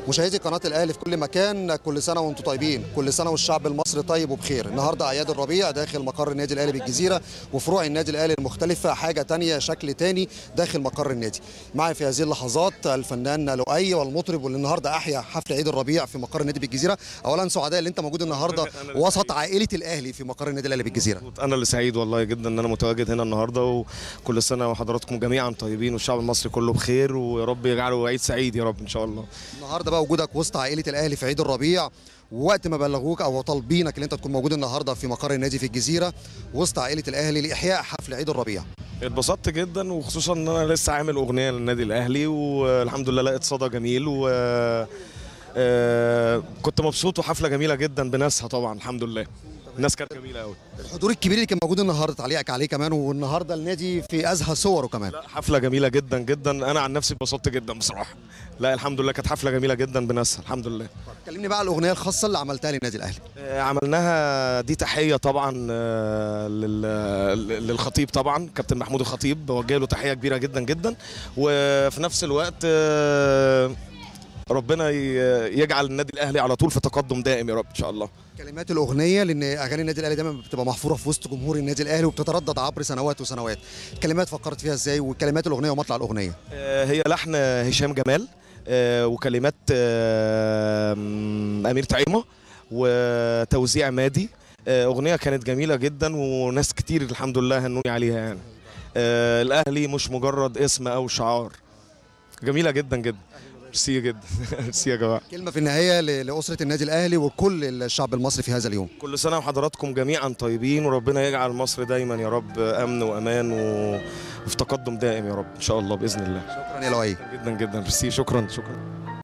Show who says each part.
Speaker 1: مشاهدي قناه الاهلي في كل مكان كل سنه وانتم طيبين كل سنه والشعب المصري طيب وبخير النهارده اعياد الربيع داخل مقر النادي الاهلي بالجزيره وفروع النادي الاهلي المختلفه حاجه تانية شكل تاني داخل مقر النادي معي في هذه اللحظات الفنان لؤي والمطرب واللي النهارده احيا حفل عيد الربيع في مقر النادي بالجزيره اولا سعداء اللي انت موجود النهارده وسط عائله الاهلي في مقر النادي الاهلي بالجزيره
Speaker 2: انا اللي سعيد والله جدا ان انا متواجد هنا النهارده وكل سنه وحضراتكم جميعا طيبين والشعب المصري كله بخير ويا رب يجعله عيد سعيد يا رب ان شاء الله
Speaker 1: النهارده بقى وجودك وسط عائله الاهلي في عيد الربيع ووقت ما بلغوك او طالبينك ان انت تكون موجود النهارده في مقر النادي في الجزيره وسط عائله الاهلي لاحياء حفل عيد الربيع
Speaker 2: اتبسطت جدا وخصوصا ان انا لسه عامل اغنيه للنادي الاهلي والحمد لله لقيت صدى جميل و آه، كنت مبسوط وحفله جميله جدا بناسها طبعا الحمد لله الناس كانت جميله قوي
Speaker 1: الحضور الكبير اللي كان موجود النهارده تعليقك عليه كمان والنهارده النادي في ازهى صوره كمان
Speaker 2: حفله جميله جدا جدا انا عن نفسي اتبسطت جدا بصراحه لا الحمد لله كانت حفله جميله جدا بناسها الحمد لله
Speaker 1: كلمني بقى على الاغنيه الخاصه اللي عملتها للنادي الاهلي
Speaker 2: آه، عملناها دي تحيه طبعا آه، لل- للخطيب طبعا كابتن محمود الخطيب بوجه له تحيه كبيره جدا جدا وفي نفس الوقت آه، ربنا ي- يجعل النادي الاهلي على طول في تقدم دائم يا رب ان شاء الله
Speaker 1: كلمات الاغنيه لان اغاني النادي الاهلي دايما بتبقى محفوره في وسط جمهور النادي الاهلي وبتتردد عبر سنوات وسنوات كلمات فكرت فيها ازاي وكلمات الاغنيه ومطلع الاغنيه
Speaker 2: آه، هي لحن هشام جمال آه، وكلمات آه، امير طعيمه وتوزيع مادي آه، اغنيه كانت جميله جدا وناس كتير الحمد لله هنوني عليها يعني آه، الاهلي مش مجرد اسم او شعار جميله جدا جدا ميرسي جدا ميرسي يا جماعه
Speaker 1: كلمه في النهايه ل- لاسره النادي الاهلي وكل الشعب المصري في هذا اليوم
Speaker 2: كل سنه وحضراتكم جميعا طيبين وربنا يجعل مصر دايما يا رب امن وامان و- وفي تقدم دائم يا رب ان شاء الله باذن الله
Speaker 1: شكرا يا لؤي
Speaker 2: جدا جدا ميرسي شكرا شكرا